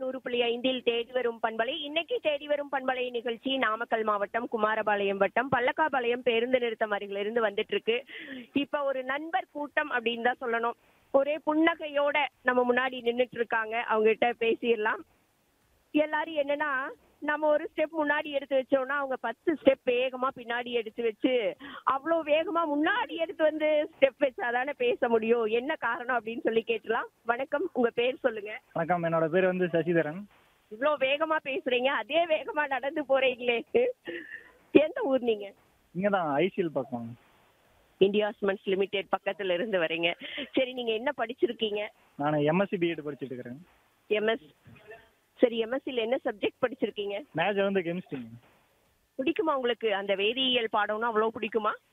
நூறு புள்ளி ஐந்தில் தேடி வரும் பண்பலை இன்னைக்கு தேடி வரும் பண்பலை நிகழ்ச்சி நாமக்கல் மாவட்டம் குமாரபாளையம் வட்டம் பல்லக்காபாளையம் பேருந்து நிறுத்தம் அருகிலிருந்து வந்துட்டு இருக்கு இப்ப ஒரு நண்பர் கூட்டம் அப்படின்னு தான் சொல்லணும் ஒரே புன்னகையோட நம்ம முன்னாடி நின்னுட்டு இருக்காங்க அவங்க கிட்ட பேசிடலாம் எல்லாரும் என்னன்னா நம்ம ஒரு ஸ்டெப் முன்னாடி எடுத்து வச்சோம்னா அவங்க பத்து ஸ்டெப் வேகமா பின்னாடி எடுத்து வச்சு அவ்வளோ வேகமா முன்னாடி எடுத்து வந்து ஸ்டெப் வச்சாதானே பேச முடியும் என்ன காரணம் அப்படின்னு சொல்லி கேட்டலாம் வணக்கம் உங்க பேர் சொல்லுங்க வணக்கம் என்னோட பேர் வந்து சசிதரன் இவ்வளோ வேகமா பேசுறீங்க அதே வேகமா நடந்து போறீங்களே எந்த ஊர் நீங்க இங்கே தான் ஐசிஎல் பக்கம் இந்தியா சிமெண்ட்ஸ் லிமிடெட் பக்கத்துல இருந்து வரீங்க சரி நீங்க என்ன படிச்சிருக்கீங்க நான் எம்எஸ்சி பிஎட் படிச்சுட்டு இருக்கிறேன் எம்எஸ் சரி எம்எஸ்சில என்ன சப்ஜெக்ட் படிச்சிருக்கீங்க மேஜர் வந்து கெமிஸ்ட்ரிங்க பிடிக்குமா உங்களுக்கு அந்த வேதியியல் பாடம்னா அவ்வளோ பிடிக்குமா